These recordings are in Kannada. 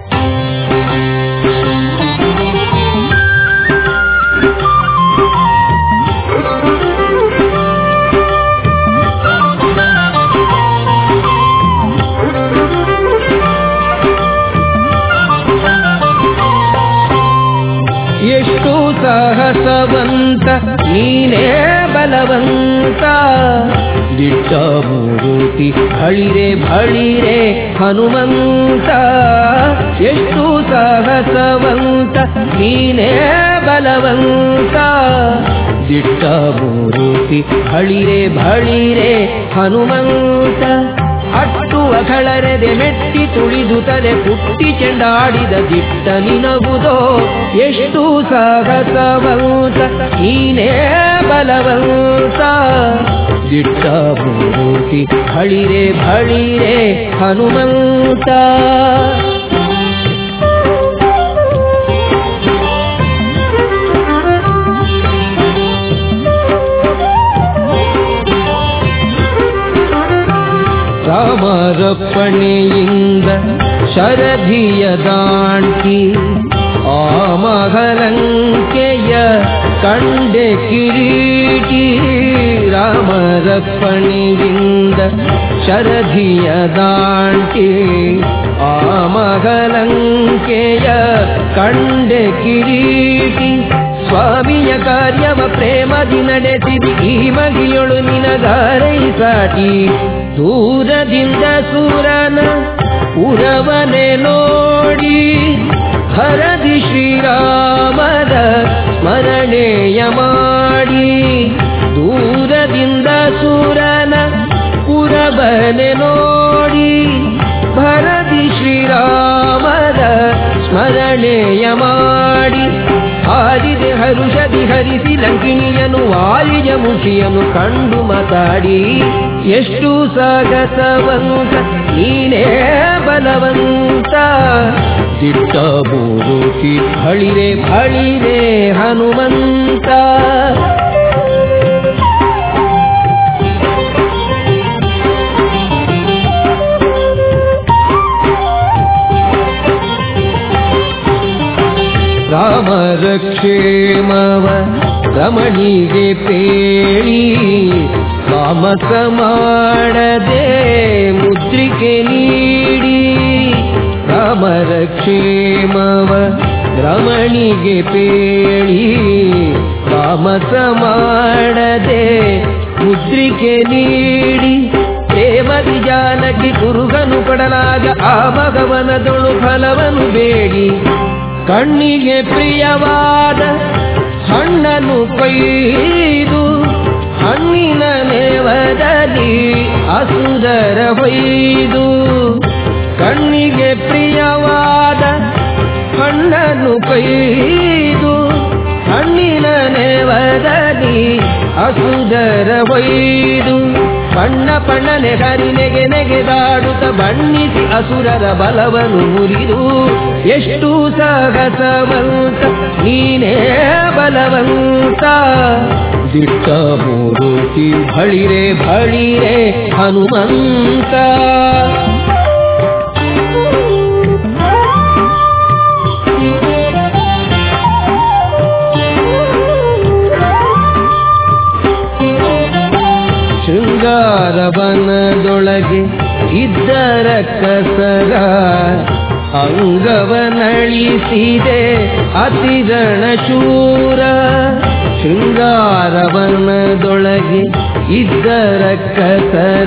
ಎಷ್ಟು ಸಾಹಸವಂತ ನೀನೇ ಬಲವಂತ ದಿಟ್ಟ ಮೂರುತಿ ಬಳಿರೆ ಬಳಿರೆ ಹನುಮಂತ ಎಷ್ಟು ಸಾಹಸವಂತ ನೀನೇ ಬಲವಂತ ದಿಟ್ಟ ಮೂರುತಿ ಬಳಿರೆ ಬಳಿರೆ ಹನುಮಂತ ಅಟ್ಟುವ ಕಳರೆದೆ ಮೆಟ್ಟಿ ತುಳಿದು ತಲೆ ಪುಟ್ಟಿ ಚೆಂಡಾಡಿದ ದಿಟ್ಟ ನಿನಗುದೋ ಎಷ್ಟು ಸಾಹಸವಂತ ನೀನೇ ಬಲವಂತ ದಿಟ್ಟ ಮೂರ್ತಿ ಬಳಿರೆ ಬಳಿರೆ ಹನುಮಂತ ರಾಮರಪ್ಪಣೆಯಿಂದ ಶರಧಿಯ ದಾಂಟಿ ಆ ಮಗಲಂಕೆಯ ಕಂಡೆ ಕಿರೀಟಿ ರಾಮರಪ್ಪಣೆಯಿಂದ ಶರಧಿಯ ದಾಂಟಿ ಆ ಮಗಲಂಕೆಯ ಕಂಡೆ ಕಿರೀಟಿ ಸ್ವಾಮಿಯ ಕಾರ್ಯವ ಪ್ರೇಮದಿ ನಡೆಸಿದಿ ಈ ಮಗಿಯೊಳು ನಿನಗಾರೈ ಸಾಟಿ ದೂರದಿಂದ ಸೂರನ ಉರವನೆ ನೋಡಿ ಹರದಿ ಶ್ರೀರಾಮದ ಸ್ಮರಣೆಯ ಮಾಡಿ ದೂರದಿಂದ ಸೂರನ ಪುರವನೆ ನೋಡಿ ಭರದಿ ಶ್ರೀರಾಮದ ಸ್ಮರಣೆಯ ಮಾಡಿ ಹಾರಿದೆ ಹರುಷದಿ ಹರಿಸಿ ಲಂಕಿಣಿಯನು ವಾಲಿಯ ಮುಖಿಯನು ಕಂಡು ಮಾತಾಡಿ ಎಷ್ಟು ಸಾಗಸವಂತ ನೀನೇ ಬಲವಂತ ದಿಟ್ಟ ಮೂರುತಿ ಬಳಿರೆ ಬಳಿರೆ ಹನುಮಂತ ರಾಮರ ಕ್ಷೇಮವ ರಮಣಿಗೆ ಪೇಳಿ ಕಾಮಸ ಮಾಡದೆ ಮುದ್ರಿಕೆ ನೀಡಿ ರಾಮರ ಕ್ಷೇಮವ ರಮಣಿಗೆ ಪೇಳಿ ಕಾಮಸ ಮಾಡದೆ ಮುದ್ರಿಕೆ ನೀಡಿ ಪ್ರೇಮದಿ ಜಾನಕಿ ಕುರುಗನು ಪಡಲಾಗ ಆ ಮಗವನದೊಳು ಫಲವನು ಬೇಡಿ ಕಣ್ಣಿಗೆ ಪ್ರಿಯವಾದ ಹಣ್ಣನ್ನು ಕೊಯ್ದು ಹಣ್ಣಿನ ನೇವದಲ್ಲಿ ಅಸುದರ ಹೊಯ್ದು ಕಣ್ಣಿಗೆ ಪ್ರಿಯವಾದ ಹಣ್ಣನ್ನು ಕೊಯ್ದು ಹಣ್ಣಿನ ನೇವದಲ್ಲಿ ಅಸುದರ ಹೊಯ್ದು ಬಣ್ಣ ಬಣ್ಣನೆ ಹರಿ ನೆಗೆ ನೆಗೆದಾಡುತ್ತ ಬಣ್ಣಿಸಿ ಅಸುರರ ಬಲವನ್ನು ಮುರಿದು ಎಷ್ಟು ಸಾಹಸವಂತ ನೀನೇ ಬಲವಂತ ದಿಟ್ಟ ಮೂರುತಿ ಬಳಿರೆ ಬಳಿರೆ ಹನುಮಂತ ಶೃಂಗಾರವನದೊಳಗೆ ಇದ್ದರ ಕಸರ ಅಂಗವನಳಿಸಿದೆ ಅತಿರಣ ಶೂರ ಶೃಂಗಾರವನದೊಳಗೆ ಇದ್ದರ ಕಸರ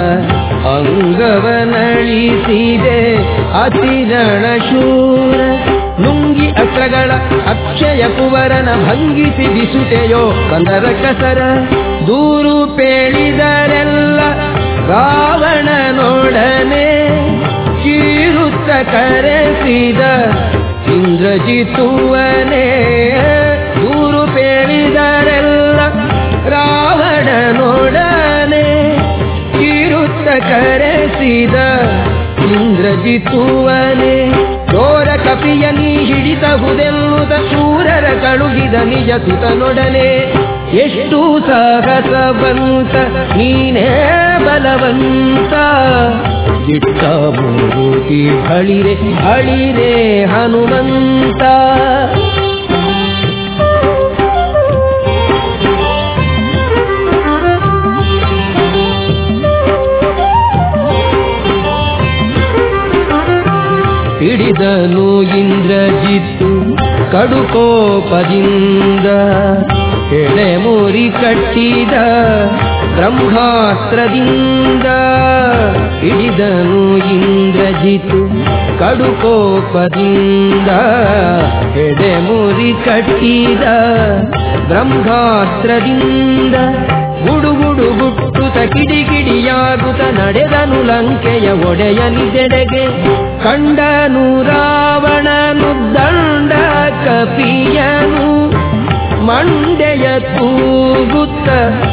ಅಂಗವನಳಿಸಿದೆ ಅತಿರಣ ಶೂರ ನುಂಗಿ ಅಸ್ತ್ರಗಳ ಅಕ್ಷಯ ಕುವರನ ಭಂಗಿಸಿ ಬಿಸುತೆಯೋ ಕಂದರ ಕಸರ ದೂರು ಪೇಳಿದರೆಲ್ಲ ರಾವಣನೊಡನೆ ಕೀರುತ್ತ ಕರೆಸಿದ ಇಂದ್ರಜಿತುವನೇ ದೂರು ಪೇಳಿದರೆಲ್ಲ ರಾವಣನೊಡನೆ ಕೀರುತ್ತ ಕರೆಸಿದ ಇಂದ್ರಜಿತುವನೇ ಘೋರ ಕಪಿಯ ನೀ ಹಿಡಿತಹುದೆನ್ನುತ್ತ ಶೂರರ ಕಳುಹಿದ ನಿಜ ಸುತನೊಡನೆ ಎಷ್ಟು ಸಾಹಸವಂತ ನೀನೇ ಬಲವಂತ ದಿಟ್ಟ ಮೂರುತಿ ಹಳಿರೆ ಹಳಿರೆ ಹನುಮಂತ ಹಿಡಿದನು ಇಂದ್ರಜಿತ್ತು ಕಡುಕೋಪದಿಂದ ಎಡೆ ಮುರಿ ಕಟ್ಟಿದ ಬ್ರಹ್ಮಾಸ್ತ್ರದಿಂದ ಹಿಡಿದನು ಇಂದ್ರಜಿತ್ತು ಕಡುಕೋಪದಿಂದ ಎಡೆ ಮುರಿ ಕಟ್ಟಿದ ಬ್ರಹ್ಮಾಸ್ತ್ರದಿಂದ ಗುಡುಗುಡು ಗುಟ್ಟುತ ಕಿಡಿಕಿಡಿಯಾಗುತ್ತ ನಡೆದನು ಲಂಕೆಯ ಒಡೆಯನಿದೆಡೆಗೆ ಕಂಡನು ರಾವಣನು ದಂಡ ಕಪಿಯನು ಮಂಡೆಯ ತೂಗುತ್ತ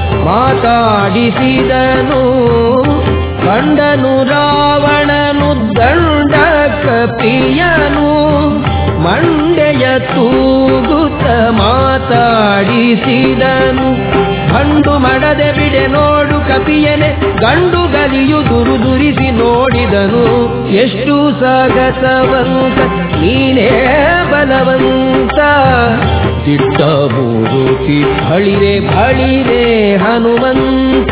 ಮಾತಾಡಿಸಿದನು ಕಂಡನು ರಾವಣನು ದಂಡ ಕಪಿಯನು ಮಂಡೆಯ ತೂಗುತ್ತ ಮಾತಾಡಿಸಿದನು ಗಂಡು ಮಡದೆ ಬಿಡೆ ನೋಡು ಕಪಿಯನೆ ಗಂಡು ಗಲಿಯು ದುರು ದುರಿಸಿ ನೋಡಿದನು ಎಷ್ಟು ಸಾಗಸವಂತ ನೀನೇ ಬಲವಂತ ದಿಟ್ಟ ಮೂರುತಿ ಬಳಿರೆ ಬಳಿರೆ ಹನುಮಂತ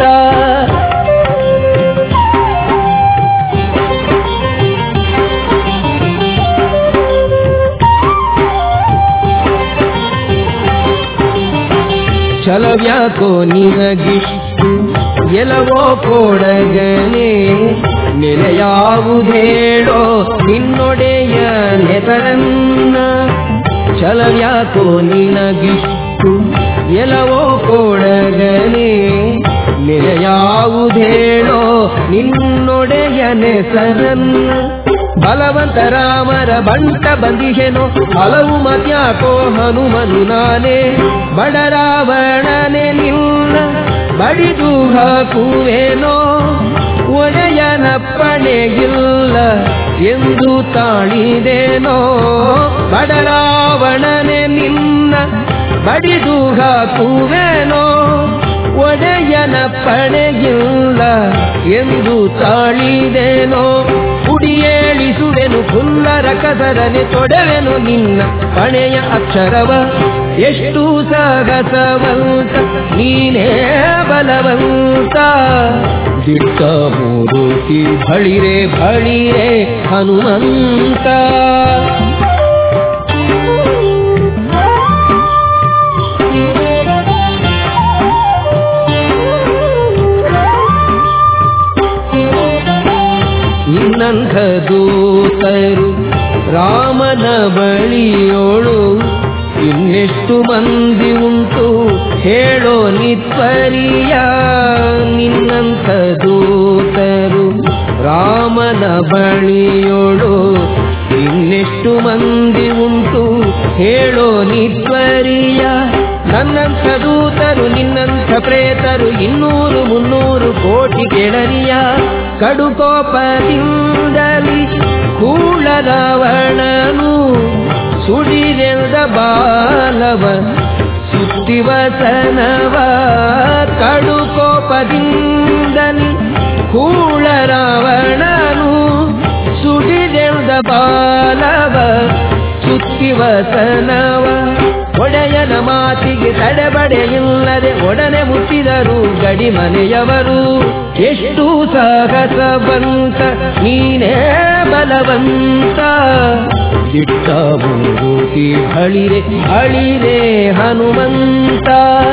ಛಲವ್ಯಾಕೋ ನಿನಗಿಷ್ಟು ಎಲವೋ ಕೊಡಗನೆ ನೆಲೆಯಾವುದೇಳೋ ನಿನ್ನೊಡೆಯ ನೆತರನ್ನ ಛಲವ್ಯಾಕೋ ನಿನಗಿಷ್ಟು ಎಲವೋ ಕೊಡಗನೆ ನೆಲೆಯಾವುದೇಳೋ ನಿನ್ನೊಡೆಯ ನೆಸರನ್ನ ಬಲವಂತ ರಾಮರ ಬಂಟ ಬಂದಿಹೆನೋ ಹಲವು ಮತ್ಯಾಕೋ ಹನುಮನು ನಾನೇ ಬಡರಾವಣನೆ ನಿನ್ನ ಬಡಿದು ಹಾಕುವೇನೋ ಒಡೆಯನಪ್ಪಣೆಗಿಲ್ಲ ಎಂದು ತಾಳಿದೇನೋ ಬಡರಾವಣನೆ ನಿನ್ನ ಬಡಿದು ಹಾಕುವೇನೋ ಒಡೆಯನಪ್ಪಣೆಗಿಲ್ಲ ಎಂದು ತಾಳಿದೇನೋ ಕುಡಿಯೇಳಿಸುವೆನು ಕುಲ್ಲರ ಕಸರನೆ ತೊಡವೆನು ನಿನ್ನ ಪಣೆಯ ಅಕ್ಷರವ ಎಷ್ಟು ಸಾಗಸವಂತ ನೀನೇ ಬಲವಂತ ದಿಟ್ಟ ಮೂರುತಿ ಬಳಿರೆ ಬಳಿರೆ ಹನುಮಂತ ನಿನ್ನಂಥ ದೂತರು ರಾಮನ ಬಳಿಯೋಳು ಇನ್ನೆಷ್ಟು ಮಂದಿ ಉಂಟು ಹೇಳೋ ನಿತ್ವರಿಯ ನಿನ್ನಂಥ ದೂತರು ರಾಮನ ಬಳಿಯೋಳು ಇನ್ನೆಷ್ಟು ಮಂದಿ ಉಂಟು ಹೇಳೋ ನಿತ್ವರಿಯ ನನ್ನಂಥ ದೂತರು ನಿನ್ನಂಥ ಪ್ರೇತರು ಇನ್ನೂರು ಮುನ್ನೂರು ಕೋಟಿ ಕೆಳರಿಯ ಕಡುಕೋಪದಿಂದಲಿ ಕೂಳರಾವಣನು ಸುಡಿರೆಲ್ದ ಬಾಲವ ಸುತ್ತಿವಸನವ ಕಡುಕೋಪದಿಂದಲಿ ಕೂಳರಾವಣನು ಸುಡಿರೆಲ್ದ ಬಾಲವ ಸುತ್ತಿವಸನವ ಒಡೆಯನ ಮಾತಿಗೆ ತಡೆಬಡೆಯಿಲ್ಲದೆ ಒಡನೆ ಮುಟ್ಟಿದರು ಗಡಿ ಮನೆಯವರು ಎಷ್ಟು ಸಾಹಸವಂತ ನೀನೇ ಬಲವಂತ ದಿಟ್ಟ ಮೂರುತಿ ಹಳಿರೆ ಹಳಿರೆ ಹನುಮಂತ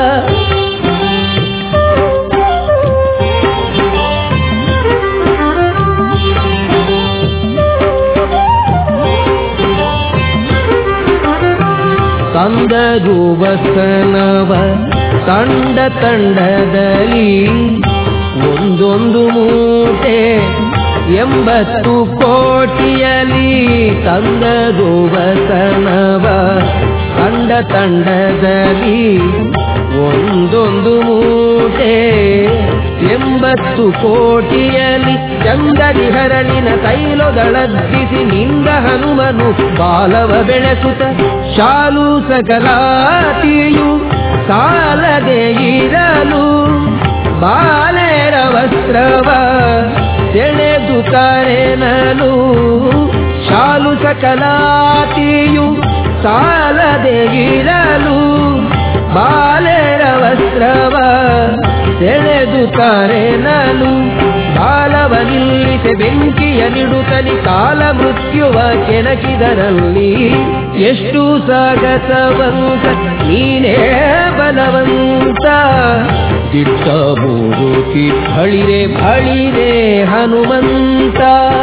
ತಂದದು ವಸನವ ತಂಡ ತಂಡದಲ್ಲಿ ಒಂದೊಂದು ಮೂಟೆ ಎಂಬತ್ತು ಕೋಟಿಯಲಿ ತಂದದು ವಸನವ ತಂಡ ತಂಡದಲ್ಲಿ ಒಂದೊಂದು ಮೂಟೆ ಎಂಬತ್ತು ಕೋಟಿಯಲಿ ಚಂದದಿ ಹರಳಿನ ತೈಲೊದಳದ್ದಿಸಿ ನಿಂದ ಹನುಮನು ಬಾಲವ ಬೆಳೆಸುತ್ತ ಶಾಲು ಸಕಲಾತಿಯು ಸಾಲದೆ ಇರಲು ಬಾಲೆರ ವಸ್ತ್ರವ ಸೆಳೆದು ಕರೆನಲು ಶಾಲು ಸಕಲಾತಿಯು ಸಾಲದೆ ಇರಲು ಬಾಲೆರ ವಸ್ತ್ರವ ಸೆಳೆದು ಕರೆನಲು ಬಾಲವ ನಿಲ್ಲಿಸಿ ಬೆಂಕಿಯ ನಿಡುತ್ತಲಿ ಕಾಲ ಮೃತ್ಯುವ ಕೆಣಕಿದರಲ್ಲಿ ಎಷ್ಟು ಸಾಗಸವಂತ ನೀನೇ ಬಲವಂತ ದಿಟ್ಟ ಮೂರುತಿ ಬಳಿರೆ ಬಳಿರೆ ಹನುಮಂತ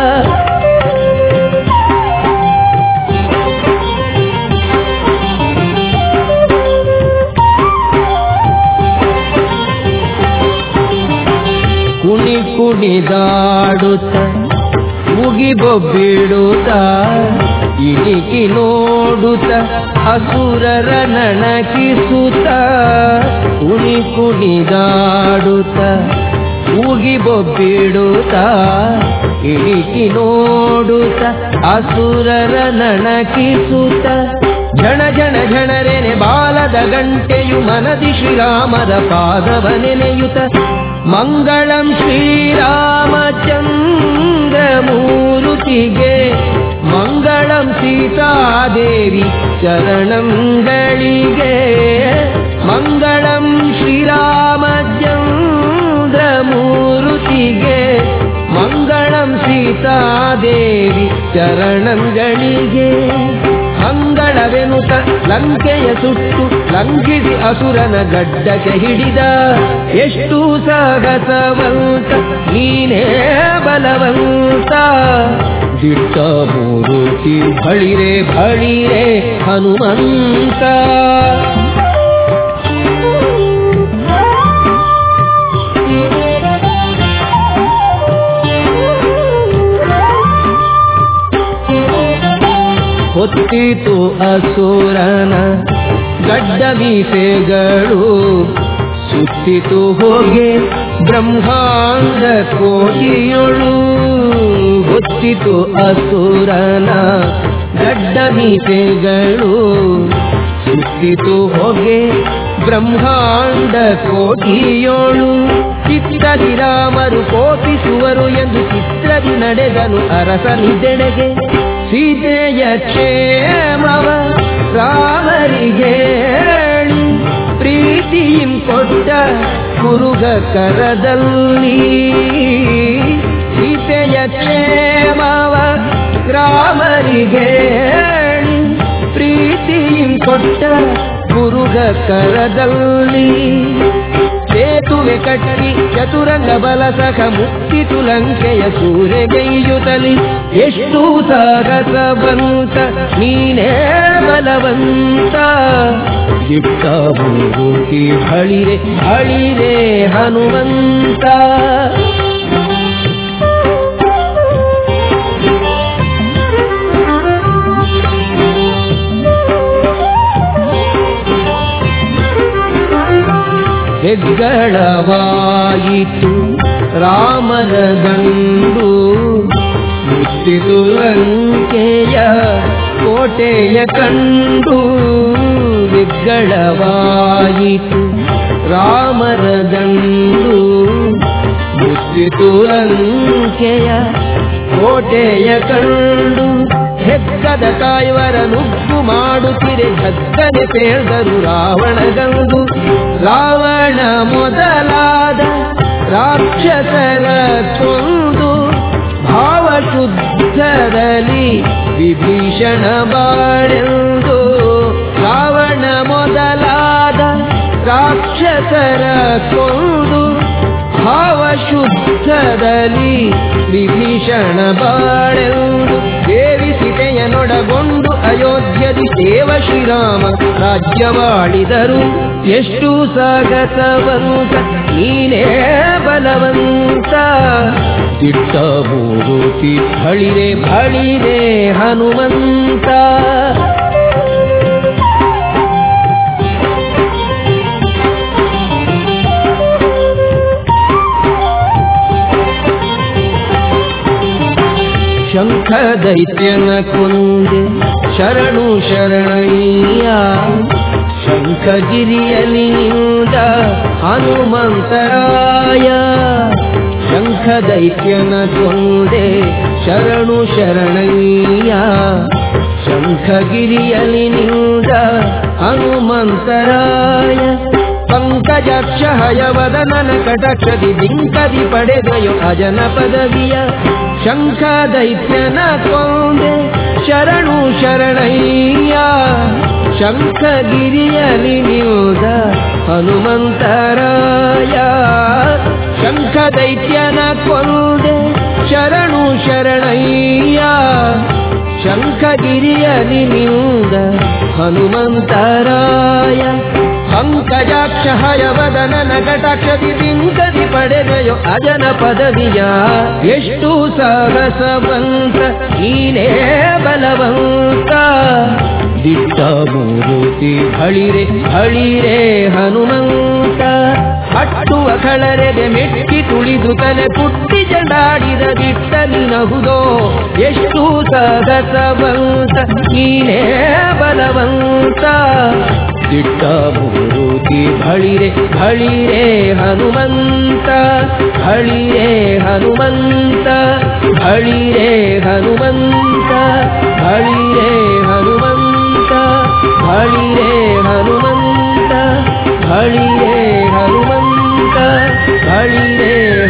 ಕುಣಿ ಕುಣಿದಾಡುತ್ತ ಮುಗಿಬೊಬ್ಬಿಡುತ್ತ ಇಣಿಕಿ ನೋಡುತ್ತ ಅಸುರರ ನಣಕಿಸುತ್ತ ಕುಣಿ ಕುಣಿದಾಡುತ್ತ ಮುಗಿಬೊಬ್ಬಿಡುತ್ತ ಇಣಿಕಿ ನೋಡುತ್ತ ಅಸುರರ ನಣಕಿಸುತ್ತ ಜಣ ಜಣ ಝಣರೆನೆ ಬಾಲದ ಗಂಟೆಯು ಮನದಿ ಶ್ರೀರಾಮದ ಪಾದವ ನೆನೆಯುತ್ತ ಮಂಗಳಂ ಶ್ರೀರಾಮಚಂದ್ರಮೂರುತಿಗೆ ಮಂಗಳಂ ಸೀತಾದೇವಿ ಚರಣಂಗಳಿಗೆ ಮಂಗಳಂ ಶ್ರೀರಾಮಚಂದ್ರಮೂರುತಿಗೆ ಮಂಗಳಂ ಸೀತಾದೇವಿ ಚರಣಂಗಳಿಗೆ ಮಂಗಳವೆನುತ ಲಂಕೆಯ ಸುಟ್ಟು ಲಂಘಿಸಿ ಅಸುರನ ಗಡ್ಡಕ್ಕೆ ಹಿಡಿದ ಎಷ್ಟು ಸಾಗಸವಂತ ನೀನೇ ಬಲವಂತ ದಿಟ್ಟ ಮೂರುತಿ ಬಳಿರೆ ಬಳಿರೆ ಹನುಮಂತ ಹೊತ್ತಿತು ಅಸುರನ ಗಡ್ಡ ಮೀಸೆಗಳು ಸುತ್ತಿತು ಹೋಗೆ ಬ್ರಹ್ಮಾಂಡ ಕೋಟಿಯೊಳು ಹೊತ್ತಿತು ಅಸುರನ ಗಡ್ಡ ಮೀಸೆಗಳು ಸುತ್ತಿತು ಹೊಗೆ ಬ್ರಹ್ಮಾಂಡ ಕೋಟಿಯೋಳು ಚಿತ್ರದಿ ರಾಮರು ಕೋಪಿಸುವರು ಎಂದು ಚಿತ್ರದಿ ನಡೆದನು ಅರಸನಿದೆಡೆಗೆ ಸೀತೆಯ ಕ್ಷೇಮವ ರಾಮರಿಗೆ ಹೇಳಿ ಪ್ರೀತಿಯಿಂ ಕೊಟ್ಟ ಕುರುಗ ಕರದಲ್ಲಿ ಸೀತೆಯ ಕ್ಷೇಮವ ರಾಮರಿಗೆ ಹೇಳಿ ಪ್ರೀತಿಯಿಂ ಕೊಟ್ಟ ಕುರುಗ ಕರದಲ್ಲಿ ಸೇತುವೆ ಕಟ್ಟಿ ಚತುರಂಗ ಬಲಸಖ ಮುಕ್ತಿತು ಲಂಕೆಯ ಸೂರ್ಯಗೈಯುತಲಿ ಎಷ್ಟು ಸಾಗಸ ಬಂತ ನೀನೇ ಬಲವಂತ ದಿಟ್ಟ ಮೂರುತಿ ಹಳಿರೆ ಹಳಿರೆ ಹನುಮಂತ ಹೆಗ್ಗಳವಾಯಿತು ರಾಮನ ದಂಡು ಮುತ್ತಿತು ಲಂಕೆಯ ಕೋಟೆಯ ಕಂಡು ಹೆಗ್ಗಳವಾಯಿತು ರಾಮನ ದಂಡು ಮುತ್ತಿತು ಲಂಕೆಯ ಕೋಟೆಯ ಕಂಡು ಹೆಕ್ಕದ ಕಾಯುವರ ನುಗ್ಗು ಮಾಡುತ್ತಿರೆ ಧಕ್ಕನೆ ಪೇಳ್ದರು ರಾವಣಗಂದು ರಾವಣ ಮೊದಲಾದ ರಾಕ್ಷಸರ ಕೊಂದು ಭಾವಶುದ್ಧರಲ್ಲಿ ವಿಭೀಷಣ ಬಾಳೆಂದು ರಾವಣ ಮೊದಲಾದ ರಾಕ್ಷಸರ ಕೊಂದು ಭಾವಶುದ್ಧದಲ್ಲಿ ವಿಭೀಷಣ ಬಾಳೆಂದು ದೇವಿ ಸೀತೆಯನೊಡಗೊಂಡು ಅಯೋಧ್ಯದಿ ದೇವ ಶ್ರೀರಾಮ ರಾಜ್ಯವಾಳಿದರು ಎಷ್ಟು ಸಾಗಸವಂತ ನೀನೇ ಬಲವಂತ ದಿಟ್ಟ ಮೂರುತಿ ಬಳಿರೆ ಬಳಿರೆ ಹನುಮಂತ ಶಂಖ ದೈತ್ಯನ ಕೊಂದೆ ಶರಣು ಶರಣಯ್ಯ ಶಂಖಗಿರಿಯಲಿ ನಿಂದ ಹನುಮಂತರಾಯ ಶಂಖ ದೈತ್ಯನ ಕೊಂದೆ ಶರಣು ಶರಣಯ್ಯ ಶಂಖಗಿರಿಯಲಿ ನಿಂದ ಹನುಮಂತರಾಯ ಪಂಕಜಾಕ್ಷ ಹಯವದನನ ಕಟಕ್ಷದಿ ಬಿಂಕದಿ ಪಡೆದೆಯೋ ಅಜನ ಪದವಿಯ ಶಂಖ ದೈತ್ಯನ ಕೊಂದೆ ಶರಣು ಶರಣಯ್ಯ ಶಂಖಗಿರಿಯಲಿ ನಿಲ್ದ ಹನುಮಂತರಾಯ ಶಂಖ ದೈತ್ಯನ ಕೊಂದೆ ಶರಣು ಶರಣಯ್ಯ ಶಂಖಗಿರಿಯಲಿ ನಿಲ್ದ ಹನುಮಂತರಾಯ ಪಂಕಜಾಕ್ಷ ಹಯವದನನ ಕಟಾಕ್ಷದಿ ಬಿಂಕದಿ ಪಡೆದೆಯೋ ಅಜನ ಪದವಿಯ ಎಷ್ಟು ಸಾಹಸವಂತ ನೀನೇ ಬಲವಂತ ದಿಟ್ಟ ಮೂರುತಿ ಹಳಿರೆ ಹಳಿರೆ ಹನುಮಂತ ಹಟ್ಟುವ ಕಳರೆದೆ ಮೆಟ್ಟಿ ತುಳಿದು ತಲೆ ಪುಟ್ಟಿ ಜಂಡಾಡಿದ ದಿಟ್ಟ ನಿನಹುದೋ ಎಷ್ಟು ಸಾಹಸವಂತ ನೀನೇ ಬಲವಂತ ದಿಟ್ಟ ಮೂರುತಿ ಬಳಿರೆ ಬಳಿರೆ ಹನುಮಂತ ಬಳಿರೆ ಹನುಮಂತ ಬಳಿರೆ ಹನುಮಂತ ಬಳಿರೆ ಹನುಮಂತ ಬಳಿರೆ ಹನುಮಂತ ಬಳಿರೆ ಹನುಮಂತ ಬಳಿರೆ